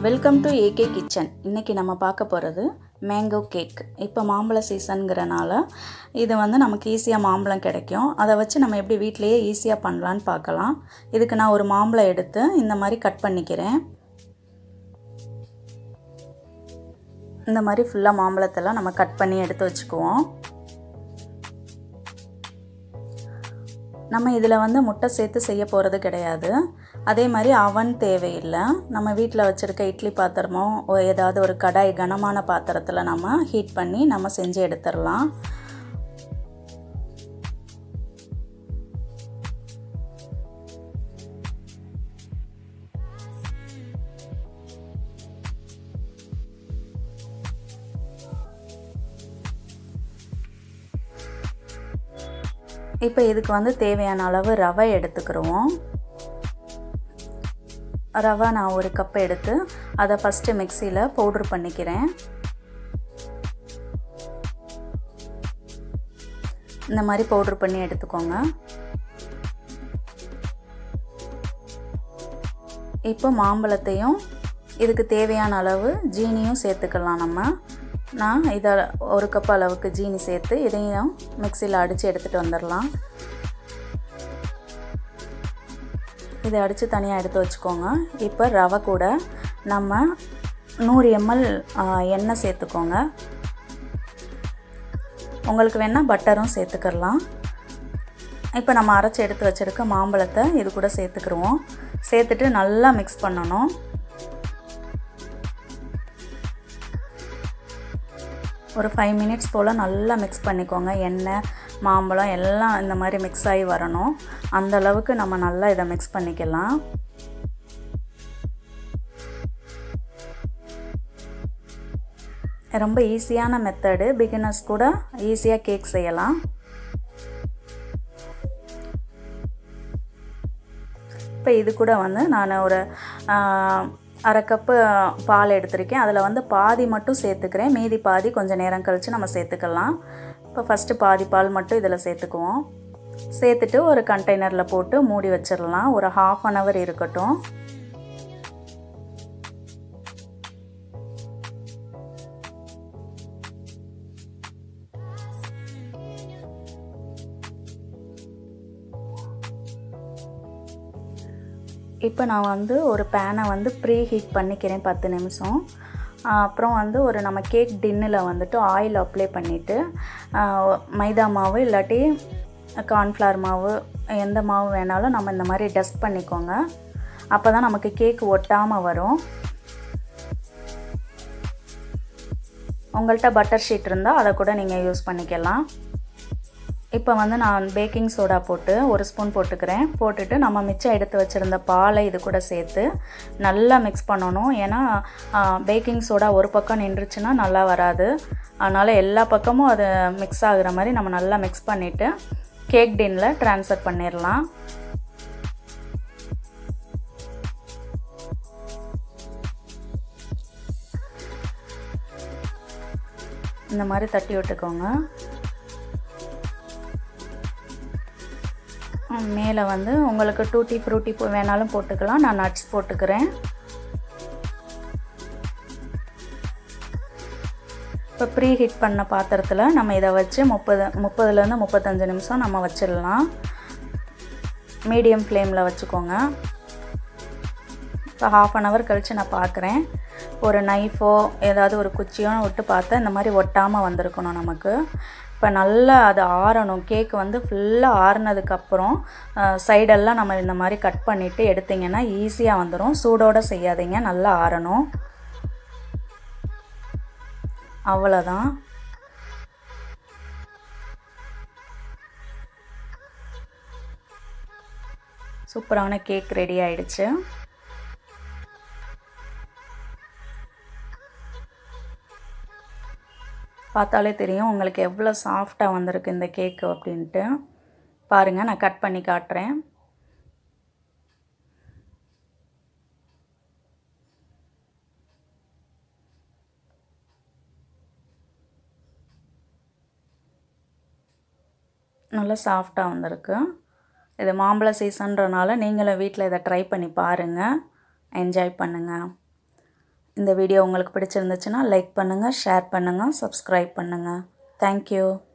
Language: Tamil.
வெல்கம் டு ஏகே கிச்சன் இன்றைக்கி நம்ம பார்க்க போகிறது மேங்கோ கேக் இப்போ மாம்பழ சீசனுங்கிறனால இது வந்து நமக்கு ஈஸியாக மாம்பழம் கிடைக்கும் அதை வச்சு நம்ம எப்படி வீட்டிலையே ஈஸியாக பண்ணலான்னு பார்க்கலாம் இதுக்கு நான் ஒரு மாம்பழம் எடுத்து இந்த மாதிரி கட் பண்ணிக்கிறேன் இந்த மாதிரி ஃபுல்லாக மாம்பழத்தெல்லாம் நம்ம கட் பண்ணி எடுத்து வச்சுக்குவோம் நம்ம இதில் வந்து முட்டை சேர்த்து செய்ய போகிறது கிடையாது அதே மாதிரி அவன் தேவையில்லை நம்ம வீட்டில் வச்சுருக்க இட்லி பாத்திரமோ ஏதாவது ஒரு கடாய் கனமான பாத்திரத்தில் நம்ம ஹீட் பண்ணி நம்ம செஞ்சு எடுத்துடலாம் இப்போ இதுக்கு வந்து தேவையான அளவு ரவை எடுத்துக்கிறோம் ரவை நான் ஒரு கப் எடுத்து அதை ஃபஸ்ட்டு மிக்சியில் பவுட்ரு பண்ணிக்கிறேன் இந்த மாதிரி பவுட்ரு பண்ணி எடுத்துக்கோங்க இப்போ மாம்பழத்தையும் இதுக்கு தேவையான அளவு ஜீனியும் சேர்த்துக்கலாம் நம்ம நான் இதை ஒரு கப் அளவுக்கு ஜீனி சேர்த்து இதையும் மிக்சியில் அடித்து எடுத்துகிட்டு வந்துடலாம் இதை அடித்து தனியாக எடுத்து வச்சுக்கோங்க இப்போ ரவை கூட நம்ம நூறு எம்எல் எண்ணெய் சேர்த்துக்கோங்க உங்களுக்கு வேணால் பட்டரும் சேர்த்துக்கலாம் இப்போ நம்ம அரைச்சி எடுத்து வச்சுருக்க மாம்பழத்தை இது கூட சேர்த்துக்கிடுவோம் சேர்த்துட்டு நல்லா மிக்ஸ் பண்ணணும் ஒரு ஃபைவ் மினிட்ஸ் போல் நல்லா மிக்ஸ் பண்ணிக்கோங்க எண்ணெய் மாம்பழம் எல்லாம் இந்த மாதிரி மிக்ஸ் ஆகி வரணும் அந்த அளவுக்கு நம்ம நல்லா இதை மிக்ஸ் பண்ணிக்கலாம் ரொம்ப ஈஸியான மெத்தடு பிகினர்ஸ் கூட ஈஸியாக கேக் செய்யலாம் இப்போ இது கூட வந்து நான் ஒரு அரை கப்பு பால் எடுத்திருக்கேன் அதில் வந்து பாதி மட்டும் சேர்த்துக்கிறேன் மீதி பாதி கொஞ்சம் நேரம் கழித்து நம்ம சேர்த்துக்கலாம் இப்போ ஃபஸ்ட்டு பாதி பால் மட்டும் இதில் சேர்த்துக்குவோம் சேர்த்துட்டு ஒரு கண்டெய்னரில் போட்டு மூடி வச்சிடலாம் ஒரு ஹாஃப் அன் ஹவர் இருக்கட்டும் இப்போ நான் வந்து ஒரு பேனை வந்து ப்ரீ ஹீட் பண்ணிக்கிறேன் பத்து நிமிஷம் அப்புறம் வந்து ஒரு நம்ம கேக் டின்னில் வந்துட்டு ஆயில் அப்ளை பண்ணிவிட்டு மைதா மாவு இல்லாட்டி கார்ன்ஃப்ளவர் மாவு எந்த மாவு வேணாலும் நம்ம இந்த மாதிரி டஸ்ட் பண்ணிக்கோங்க அப்போ தான் நமக்கு கேக் ஒட்டாமல் வரும் உங்கள்கிட்ட பட்டர் ஷீட் இருந்தால் அதை கூட நீங்கள் யூஸ் பண்ணிக்கலாம் இப்போ வந்து நான் பேக்கிங் சோடா போட்டு ஒரு ஸ்பூன் போட்டுக்கிறேன் போட்டுட்டு நம்ம மிச்சம் எடுத்து வச்சுருந்த பாலை இது கூட சேர்த்து நல்லா மிக்ஸ் பண்ணணும் ஏன்னா பேக்கிங் சோடா ஒரு பக்கம் நின்றுச்சுன்னா நல்லா வராது அதனால் எல்லா பக்கமும் அது மிக்ஸ் ஆகுற மாதிரி நம்ம நல்லா மிக்ஸ் பண்ணிவிட்டு கேக் டின்னில் ட்ரான்ஸ்ஃபர் பண்ணிடலாம் இந்த மாதிரி தட்டி விட்டுக்கோங்க மேலே வந்து உங்களுக்கு டூட்டி ஃப்ரூட்டி வேணாலும் போட்டுக்கலாம் நான் நட்ஸ் போட்டுக்கிறேன் இப்போ ப்ரீ ஹீட் பண்ண பாத்திரத்தில் நம்ம இதை வச்சு முப்பது முப்பதுலேருந்து முப்பத்தஞ்சு நிமிஷம் நம்ம வச்சிடலாம் மீடியம் ஃப்ளேமில் வச்சுக்கோங்க இப்போ ஹாஃப் அன் ஹவர் கழித்து நான் பார்க்குறேன் ஒரு நைஃபோ ஏதாவது ஒரு குச்சியோ விட்டு பார்த்தா இந்த மாதிரி ஒட்டாமல் வந்திருக்கணும் நமக்கு இப்போ நல்லா அது ஆறணும் கேக் வந்து ஃபுல்லாக ஆறுனதுக்கப்புறம் சைடெல்லாம் நம்ம இந்த மாதிரி கட் பண்ணிவிட்டு எடுத்திங்கன்னா ஈஸியாக வந்துடும் சூடோடு செய்யாதீங்க நல்லா ஆறணும் அவ்வளோதான் சூப்பரான கேக் ரெடி ஆயிடுச்சு பார்த்தாலே தெரியும் உங்களுக்கு எவ்வளோ சாஃப்டாக வந்திருக்கு இந்த கேக்கு அப்படின்ட்டு பாருங்கள் நான் கட் பண்ணி காட்டுறேன் நல்லா சாஃப்டாக வந்திருக்கு இது மாம்பழ சீசன்றனால நீங்களும் வீட்டில் இதை ட்ரை பண்ணி பாருங்கள் என்ஜாய் பண்ணுங்கள் இந்த வீடியோ உங்களுக்கு பிடிச்சிருந்துச்சுன்னா லைக் பண்ணுங்கள் ஷேர் பண்ணுங்கள் சப்ஸ்கிரைப் பண்ணுங்கள் தேங்க்யூ